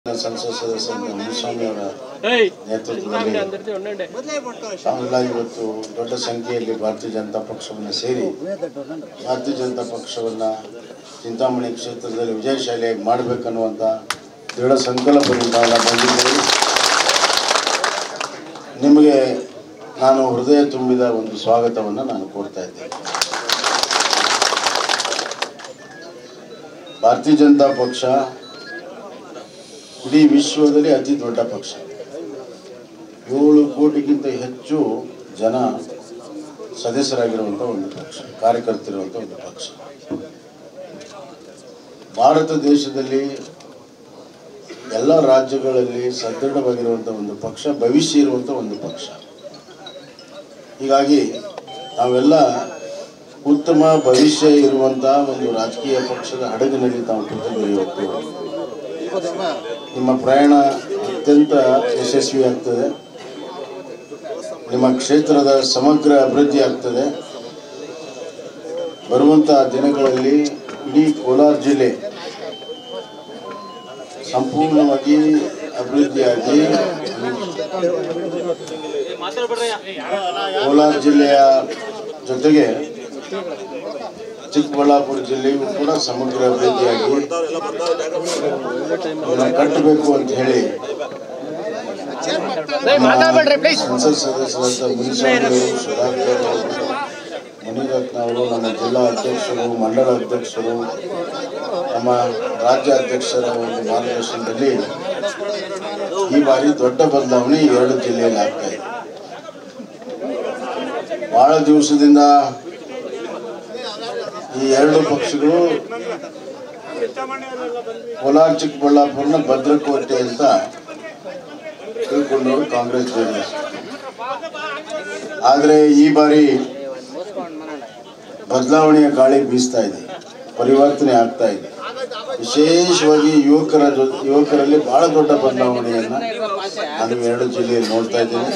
ಸಂಸತ್ ಸದಸ್ಯ ಮುನಿಸ್ವಾಮಿ ಅವರ ಏಯ್ ನೇತೃತ್ವದಲ್ಲಿ అందరితో ఉండండి ತಾವೆಲ್ಲ ಇವತ್ತು ದೊಡ್ಡ ಸಂಖ್ಯೆಯಲ್ಲಿ ಭಾರತೀಯ ಜನತಾ ಪಕ್ಷವನ್ನು ಸೇರಿ ಭಾರತೀಯ ಜನತಾ ಪಕ್ಷವನ್ನು ಚಿಂತಾಮಣಿ ಕ್ಷೇತ್ರದಲ್ಲಿ ವಿಜಯಶಾಲಿಯಾಗಿ ಮಾಡಬೇಕನ್ನುವಂಥ ದೃಢ ಸಂಕಲ್ಪದಿಂದ ಎಲ್ಲ ಬಂದಿದ್ದೇವೆ ನಿಮಗೆ ನಾನು ಹೃದಯ ತುಂಬಿದ ಒಂದು ಸ್ವಾಗತವನ್ನು ನಾನು ಕೋರ್ತಾ ಇದ್ದೇನೆ ಭಾರತೀಯ ಜನತಾ ಪಕ್ಷ ಇಡೀ ವಿಶ್ವದಲ್ಲಿ ಅತಿ ದೊಡ್ಡ ಪಕ್ಷ ಏಳು ಕೋಟಿಗಿಂತ ಹೆಚ್ಚು ಜನ ಸದಸ್ಯರಾಗಿರುವಂಥ ಒಂದು ಪಕ್ಷ ಕಾರ್ಯಕರ್ತರಿರುವಂಥ ಒಂದು ಪಕ್ಷ ಭಾರತ ದೇಶದಲ್ಲಿ ಎಲ್ಲ ರಾಜ್ಯಗಳಲ್ಲಿ ಸದೃಢವಾಗಿರುವಂಥ ಒಂದು ಪಕ್ಷ ಭವಿಷ್ಯ ಇರುವಂಥ ಒಂದು ಪಕ್ಷ ಹೀಗಾಗಿ ನಾವೆಲ್ಲ ಉತ್ತಮ ಭವಿಷ್ಯ ಇರುವಂಥ ಒಂದು ರಾಜಕೀಯ ಪಕ್ಷದ ಹಡಗಿನಲ್ಲಿ ತಾವು ಕೂತಿದ್ದೀವಿ ಇವತ್ತು ನಿಮ್ಮ ಪ್ರಯಾಣ ಅತ್ಯಂತ ಯಶಸ್ವಿ ಆಗ್ತದೆ ನಿಮ್ಮ ಕ್ಷೇತ್ರದ ಸಮಗ್ರ ಅಭಿವೃದ್ಧಿ ಆಗ್ತದೆ ಬರುವಂಥ ದಿನಗಳಲ್ಲಿ ಇಡೀ ಕೋಲಾರ ಜಿಲ್ಲೆ ಸಂಪೂರ್ಣವಾಗಿ ಅಭಿವೃದ್ಧಿಯಾಗಿ ಕೋಲಾರ ಜಿಲ್ಲೆಯ ಜೊತೆಗೆ ಚಿಕ್ಕಬಳ್ಳಾಪುರ ಜಿಲ್ಲೆಯೂ ಕೂಡ ಸಮಗ್ರ ಅಭಿವೃದ್ಧಿಯಾಗಿ ಅವನ್ನ ಕಟ್ಟಬೇಕು ಅಂತ ಹೇಳಿ ಮಾತಾಡ್ಬೇಡ್ರಿ ಪ್ಲೀಸ್ ಸಂಸತ್ ಸದಸ್ಯರಾದ ಮುನಿಸ್ವಾಮಿ ಅವರು ಸುಧಾಕರ್ ಅವರು ಮುನಿರತ್ನ ಅವರು ನಮ್ಮ ಜಿಲ್ಲಾ ಅಧ್ಯಕ್ಷರು ಮಂಡಲ ಅಧ್ಯಕ್ಷರು ನಮ್ಮ ರಾಜ್ಯ ಅಧ್ಯಕ್ಷರ ಒಂದು ಮಾರ್ಗದರ್ಶನದಲ್ಲಿ ಈ ಬಾರಿ ದೊಡ್ಡ ಬದಲಾವಣೆ ಈ ಎರಡು ಜಿಲ್ಲೆಯಲ್ಲಿ ಆಗ್ತಾ ಇದೆ ಬಹಳ ದಿವಸದಿಂದ ಈ ಎರಡು ಪಕ್ಷಗಳು ಕೋಲಾರ ಚಿಕ್ಕಬಳ್ಳಾಪುರನ ಭದ್ರಕೋಟೆ ಅಂತ ತಿಳ್ಕೊಂಡವರು ಕಾಂಗ್ರೆಸ್ ಜೆಡಿಎಸ್ ಆದರೆ ಈ ಬಾರಿ ಬದಲಾವಣೆಯ ಗಾಳಿ ಬೀಸ್ತಾ ಇದೆ ಪರಿವರ್ತನೆ ಆಗ್ತಾ ಇದೆ ವಿಶೇಷವಾಗಿ ಯುವಕರ ಜೊ- ಯುವಕರಲ್ಲಿ ಬಹಳ ದೊಡ್ಡ ಬದಲಾವಣೆಯನ್ನ ನಾನು ಎರಡು ಜಿಲ್ಲೆಯಲ್ಲಿ ನೋಡ್ತಾ ಇದ್ದೇನೆ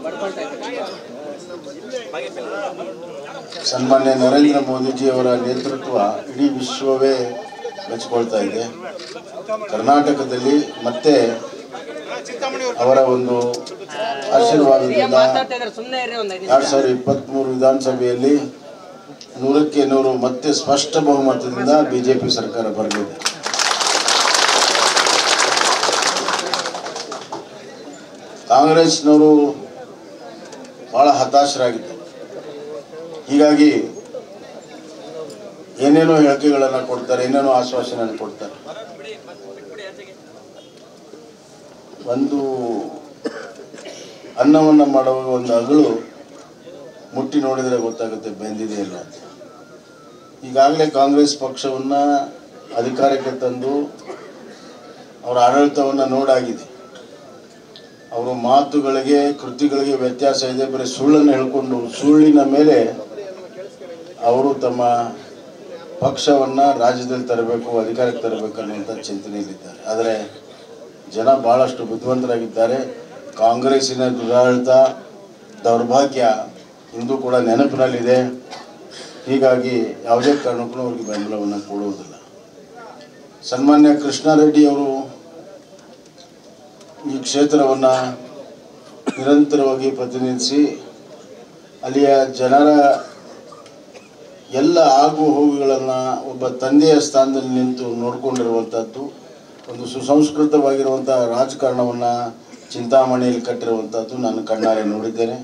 ಸನ್ಮಾನ್ಯ ನರೇಂದ್ರ ಮೋದಿಜಿಯವರ ನೇತೃತ್ವ ಇಡೀ ವಿಶ್ವವೇ ಮೆಚ್ಕೊಳ್ತಾ ಇದೆ ಕರ್ನಾಟಕದಲ್ಲಿ ಮತ್ತೆ ಅವರ ಒಂದು ಆಶೀರ್ವಾದದಿಂದ ಸುಮ್ಮನೆ ಇರ್ರಿ ಒಂದ್ ಐದು ಎರಡ್ ಸಾವಿರದ ಇಪ್ಪತ್ತ್ಮೂರು ವಿಧಾನಸಭೆಯಲ್ಲಿ ನೂರಕ್ಕೆ ನೂರು ಮತ್ತೆ ಸ್ಪಷ್ಟ ಬಹುಮತದಿಂದ ಬಿಜೆಪಿ ಸರ್ಕಾರ ಬರಲಿದೆ ಕಾಂಗ್ರೆಸ್ನವರು ಬಹಳ ಹತಾಶರಾಗಿದ್ದರು ಹೀಗಾಗಿ ಏನೇನೋ ಹೇಳಿಕೆಗಳನ್ನು ಕೊಡ್ತಾರೆ ಏನೇನೋ ಆಶ್ವಾಸನೆ ಕೊಡ್ತಾರೆ ಒಂದು ಅನ್ನವನ್ನು ಮಾಡುವಾಗ ಒಂದು ಅಗಳು ಮುಟ್ಟಿ ನೋಡಿದರೆ ಗೊತ್ತಾಗುತ್ತೆ ಬೆಂದಿದೆ ಇಲ್ಲ ಅಂತ ಈಗಾಗಲೇ ಕಾಂಗ್ರೆಸ್ ಪಕ್ಷವನ್ನು ಅಧಿಕಾರಕ್ಕೆ ತಂದು ಅವರ ಆಡಳಿತವನ್ನು ನೋಡಾಗಿದೆ ಅವರ ಮಾತುಗಳಿಗೆ ಕೃತಿಗಳಿಗೆ ವ್ಯತ್ಯಾಸ ಇದೆ ಬರೀ ಸುಳ್ಳನ್ನು ಹೇಳ್ಕೊಂಡು ಸುಳ್ಳಿನ ಮೇಲೆ ಅವರು ತಮ್ಮ ಪಕ್ಷವನ್ನು ರಾಜ್ಯದಲ್ಲಿ ತರಬೇಕು ಅಧಿಕಾರಕ್ಕೆ ತರಬೇಕು ಅನ್ನುವಂಥ ಚಿಂತನೆಯಲ್ಲಿದ್ದಾರೆ ಆದರೆ ಜನ ಬಹಳಷ್ಟು ಬುದ್ಧಿವಂತರಾಗಿದ್ದಾರೆ ಕಾಂಗ್ರೆಸ್ಸಿನ ದುರಾಡಳಿತ ದೌರ್ಭಾಗ್ಯ ಇಂದು ಕೂಡ ನೆನಪಿನಲ್ಲಿದೆ ಹೀಗಾಗಿ ಯಾವುದೇ ಕಾರಣಕ್ಕೂ ಅವರಿಗೆ ಬೆಂಬಲವನ್ನು ಕೊಡುವುದಿಲ್ಲ ಸನ್ಮಾನ್ಯ ಕೃಷ್ಣಾರೆಡ್ಡಿ ಅವರು ಈ ಕ್ಷೇತ್ರವನ್ನು ನಿರಂತರವಾಗಿ ಪ್ರತಿನಿಧಿಸಿ ಅಲ್ಲಿಯ ಜನರ ಎಲ್ಲ ಆಗು ಹೋಗುಗಳನ್ನು ಒಬ್ಬ ತಂದೆಯ ಸ್ಥಾನದಲ್ಲಿ ನಿಂತು ನೋಡಿಕೊಂಡಿರುವಂಥದ್ದು ಒಂದು ಸುಸಂಸ್ಕೃತವಾಗಿರುವಂಥ ರಾಜಕಾರಣವನ್ನು ಚಿಂತಾಮಣಿಯಲ್ಲಿ ಕಟ್ಟಿರುವಂಥದ್ದು ನಾನು ಕಣ್ಣಾರೆ ನೋಡಿದ್ದೇನೆ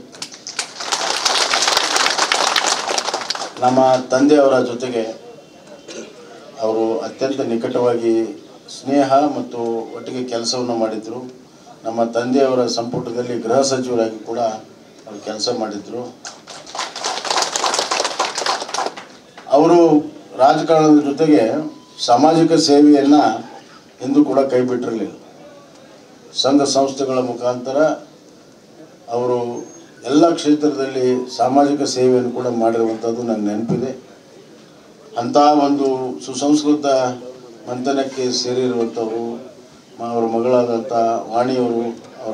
ನಮ್ಮ ತಂದೆಯವರ ಜೊತೆಗೆ ಅವರು ಅತ್ಯಂತ ನಿಕಟವಾಗಿ ಸ್ನೇಹ ಮತ್ತು ಒಟ್ಟಿಗೆ ಕೆಲಸವನ್ನು ಮಾಡಿದರು ನಮ್ಮ ತಂದೆಯವರ ಸಂಪುಟದಲ್ಲಿ ಗೃಹ ಸಚಿವರಾಗಿ ಕೂಡ ಅವರು ಕೆಲಸ ಮಾಡಿದರು ಅವರು ರಾಜಕಾರಣದ ಜೊತೆಗೆ ಸಾಮಾಜಿಕ ಸೇವೆಯನ್ನು ಎಂದೂ ಕೂಡ ಕೈ ಬಿಟ್ಟಿರಲಿಲ್ಲ ಸಂಘ ಸಂಸ್ಥೆಗಳ ಮುಖಾಂತರ ಅವರು ಎಲ್ಲ ಕ್ಷೇತ್ರದಲ್ಲಿ ಸಾಮಾಜಿಕ ಸೇವೆಯನ್ನು ಕೂಡ ಮಾಡಿರುವಂಥದ್ದು ನನಗೆ ನೆನಪಿದೆ ಅಂಥ ಒಂದು ಸುಸಂಸ್ಕೃತ ಮಂಥನಕ್ಕೆ ಸೇರಿರುವಂಥವರು ಮ- ಅವರ ಮಗಳಾದಂಥ ವಾಣಿಯವರು ಅವರ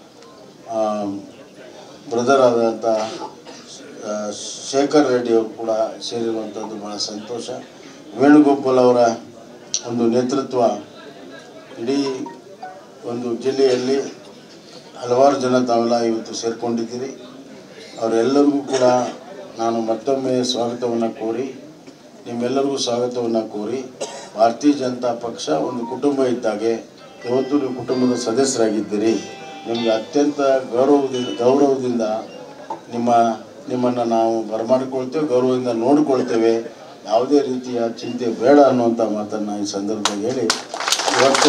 ಬ್ರದರ್ ಆದಂಥ ಆ, ಶೇಖರ್ ರೆಡ್ಡಿ ಅವರು ಕೂಡ ಸೇರಿರುವಂಥದ್ದು ಬಹಳ ಸಂತೋಷ ವೇಣುಗೋಪಾಲ್ ಅವರ ಒಂದು ನೇತೃತ್ವ ಇಡೀ ಒಂದು ಜಿಲ್ಲೆಯಲ್ಲಿ ಹಲವಾರು ಜನ ತಾವೆಲ್ಲ ಇವತ್ತು ಸೇರಿಕೊಂಡಿದ್ದೀರಿ ಅವರೆಲ್ಲರಿಗೂ ಕೂಡ ನಾನು ಮತ್ತೊಮ್ಮೆ ಸ್ವಾಗತವನ್ನು ಕೋರಿ ನಿಮ್ಮೆಲ್ಲರಿಗೂ ಸ್ವಾಗತವನ್ನು ಕೋರಿ ಭಾರತೀಯ ಜನತಾ ಪಕ್ಷ ಒಂದು ಕುಟುಂಬ ಇದ್ದಾಗೆ ಇವತ್ತು ನೀವು ಕುಟುಂಬದ ಸದಸ್ಯರಾಗಿದ್ದೀರಿ ನಿಮಗೆ ಅತ್ಯಂತ ಗೌರವದಿಂದ ಗೌರವದಿಂದ ನಿಮ್ಮ ನಿಮ್ಮನ್ನು ನಾವು ಬರಮಾಡಿಕೊಳ್ತೇವೆ ಗೌರವದಿಂದ ನೋಡಿಕೊಳ್ತೇವೆ ಯಾವುದೇ ರೀತಿಯ ಚಿಂತೆ ಬೇಡ ಅನ್ನುವಂಥ ಮಾತನ್ನು ಈ ಸಂದರ್ಭದಲ್ಲಿ ಹೇಳಿ ಇವತ್ತು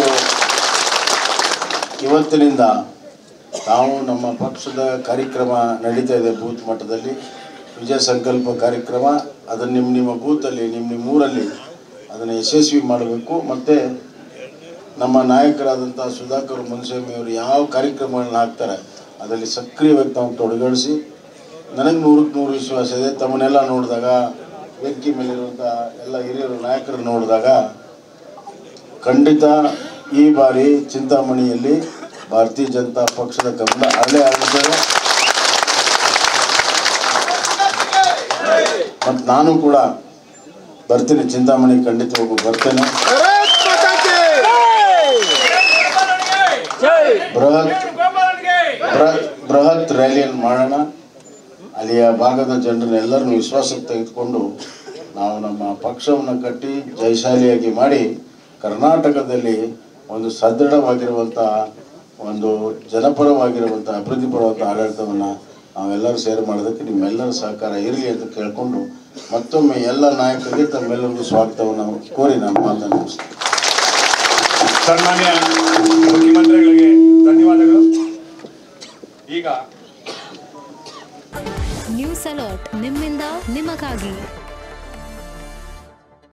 ಇವತ್ತಿನಿಂದ ನಾವು ನಮ್ಮ ಪಕ್ಷದ ಕಾರ್ಯಕ್ರಮ ನಡೀತಾ ಇದೆ ಬೂತ್ ಮಟ್ಟದಲ್ಲಿ ವಿಜಯ ಸಂಕಲ್ಪ ಕಾರ್ಯಕ್ರಮ ಅದನ್ನು ನಿಮ್ಮ ನಿಮ್ಮ ಬೂತಲ್ಲಿ ನಿಮ್ಮ ನಿಮ್ಮ ಊರಲ್ಲಿ ಅದನ್ನು ಯಶಸ್ವಿ ಮಾಡಬೇಕು ಮತ್ತು ನಮ್ಮ ನಾಯಕರಾದಂಥ ಸುಧಾಕರ್ ಮುನ್ಸ್ವಾಮಿ ಅವರು ಯಾವ ಕಾರ್ಯಕ್ರಮಗಳನ್ನ ಹಾಕ್ತಾರೆ ಅದರಲ್ಲಿ ಸಕ್ರಿಯವಾಗಿ ತಾವು ತೊಡಗಿಸಿ ನನಗೆ ನೂರಕ್ಕೆ ನೂರು ವಿಶ್ವಾಸ ಇದೆ ತಮ್ಮನ್ನೆಲ್ಲ ನೋಡಿದಾಗ ವೇದಿಕೆ ಮೇಲಿರುವಂಥ ಎಲ್ಲ ಹಿರಿಯರು ನಾಯಕರನ್ನು ನೋಡಿದಾಗ ಖಂಡಿತ ಈ ಬಾರಿ ಚಿಂತಾಮಣಿಯಲ್ಲಿ ಭಾರತೀಯ ಜನತಾ ಪಕ್ಷದ ಗಮನ ಅರಳೆ ಆಗುತ್ತದೆ ಮತ್ತು ನಾನು ಕೂಡ ಬರ್ತೀನಿ ಚಿಂತಾಮಣಿ ಖಂಡಿತವಾಗೂ ಬರ್ತೇನೆ ಬೃಹತ್ ಬೃಹತ್ ಬೃಹತ್ ರ್ಯಾಲಿಯನ್ನು ಮಾಡೋಣ ಅಲ್ಲಿಯ ಭಾಗದ ಜನರನ್ನೆಲ್ಲರನ್ನು ವಿಶ್ವಾಸಕ್ಕೆ ತೆಗೆದುಕೊಂಡು ನಾವು ನಮ್ಮ ಪಕ್ಷವನ್ನು ಕಟ್ಟಿ ಜಯಶಾಲಿಯಾಗಿ ಮಾಡಿ ಕರ್ನಾಟಕದಲ್ಲಿ ಒಂದು ಸದೃಢವಾಗಿರುವಂಥ ಒಂದು ಜನಪರವಾಗಿರುವಂಥ ಅಭಿವೃದ್ಧಿಪರವಂಥ ಆಡಳಿತವನ್ನು ನಾವೆಲ್ಲರೂ ಸೇರಿ ಮಾಡೋದಕ್ಕೆ ನಿಮ್ಮೆಲ್ಲರ ಸಹಕಾರ ಇರಲಿ ಅಂತ ಕೇಳಿಕೊಂಡು ಮತ್ತೊಮ್ಮೆ ಎಲ್ಲ ನಾಯಕರಿಗೆ ತಮ್ಮೆಲ್ಲರಿಗೂ ಸ್ವಾಗತವನ್ನು ಕೋರಿ ನಾನು ಮಾತನ್ನು ಮುಗಿಸ್ತೇನೆ ಸನ್ಮಾನ್ಯ ಮುಖ್ಯಮಂತ್ರಿಗಳಿಗೆ ಧನ್ಯವಾದಗಳು ಈಗ ನ್ಯೂಸ್ ಅಲರ್ಟ್ ನಿಮ್ಮಿಂದ ನಿಮಗಾಗಿ